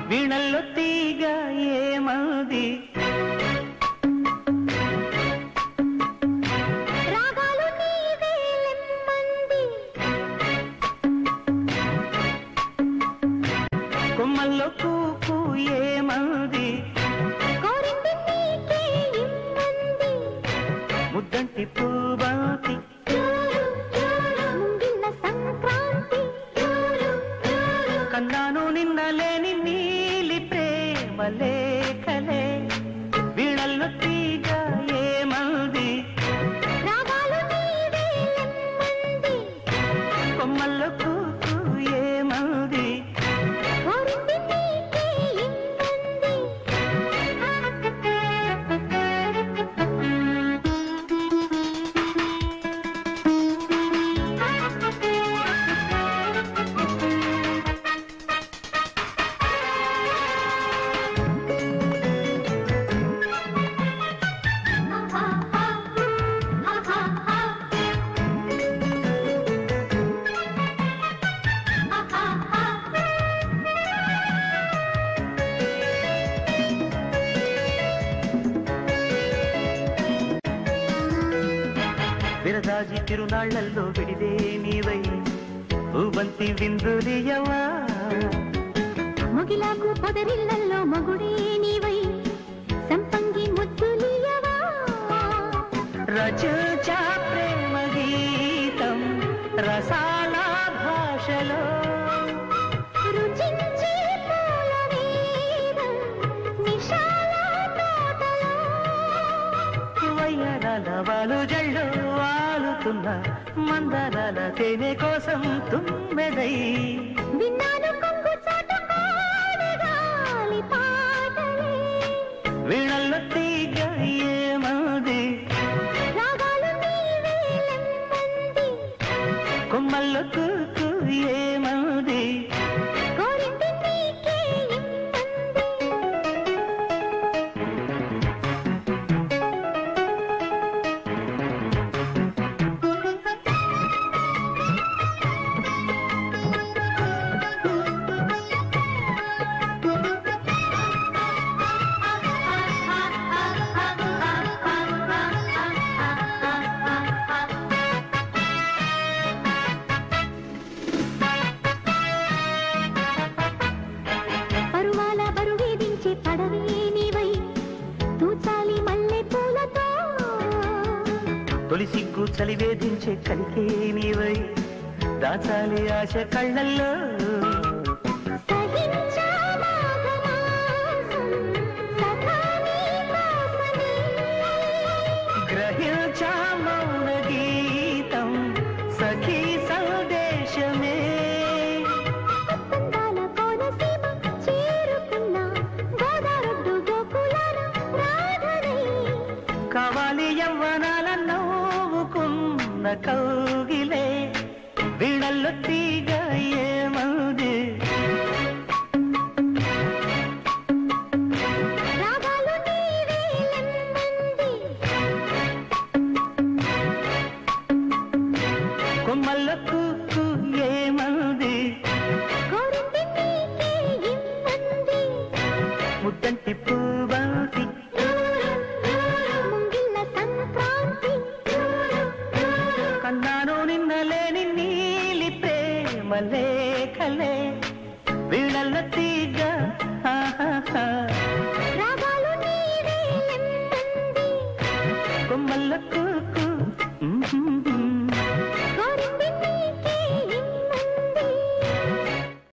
వీణల్లో తీగ ఏమది రాగాలు నీవే లెమ్మంది కొమ్మల్లో కూకు ఏమది కోరింది నీకే ఇమ్మంది ముద్దంటి పూబంతి జోరు జోరు ముంగిళ్ళ సంక్రాంతి జోరు జోరు కన్నాను నిన్న లేని నీలి ప్రేమ లేఖలే వీణల్లో తీగ ఏమది రాగాలు నీవే లెమ్మంది కొమ్మల్లో కూకు ఏమది కోరింది నీకే విరదాజి తిరునాళ్లల్లో విడిదే నీవై భూబంతి విందులియవా ముగిలాకు పొదరిళ్లల్లో మగుడే నీవై సంపంగి ముద్దులియవా రచచా ప్రేమ గీతం రసాల భాషలో రుచించే పూల వేదం నిషాల తోటలో వయ్యరాల వాలు జళ్ళు వాలుతున్న మందరాల తేనె కోసం తుమ్మెదై విన్నాను కొంగు చాటు గాలి పాటలే వీణల్లో తీగ ఏమది రాగాలు నీవే లెమ్మంది కొమ్మల్లో కూకు ఏమది కోరింది నీకే ఇమ్మంది పరువాల బరువేదించే పడవే నీవై తూచాలి మల్లె పూలతో తొలి సిగ్గు చలి వేధించే కలికే నీవై దాచాలి ఆశ కళ్ళల్లో సహించా మాఘమాసం సఖా నీ కోసమే. గ్రహించా మౌన గీతం సఖీ సందేశమే అందాల కోనసీమ చేరుకున్న గోదారొడ్డు గోకులాల రాధనై. కావాలి యవ్వనాల నవ్వుకున్న కౌగిలే వీణల్లో తీగ ఏమది రాగాలు నీవే లెమ్మంది కొమ్మల్లో కూకు ఏమది కోరింది నీకే ఇమ్మంది ముద్దంటి పూబంతి ముంగిళ్ళ సంక్రాంతి కన్నాను నిన్న లేని నీలి ప్రేమ లేఖలే వీణల్లో తీగ ఆహాహా. రాగాలు నీవే లెమ్మంది కొమ్మల్లో కూకు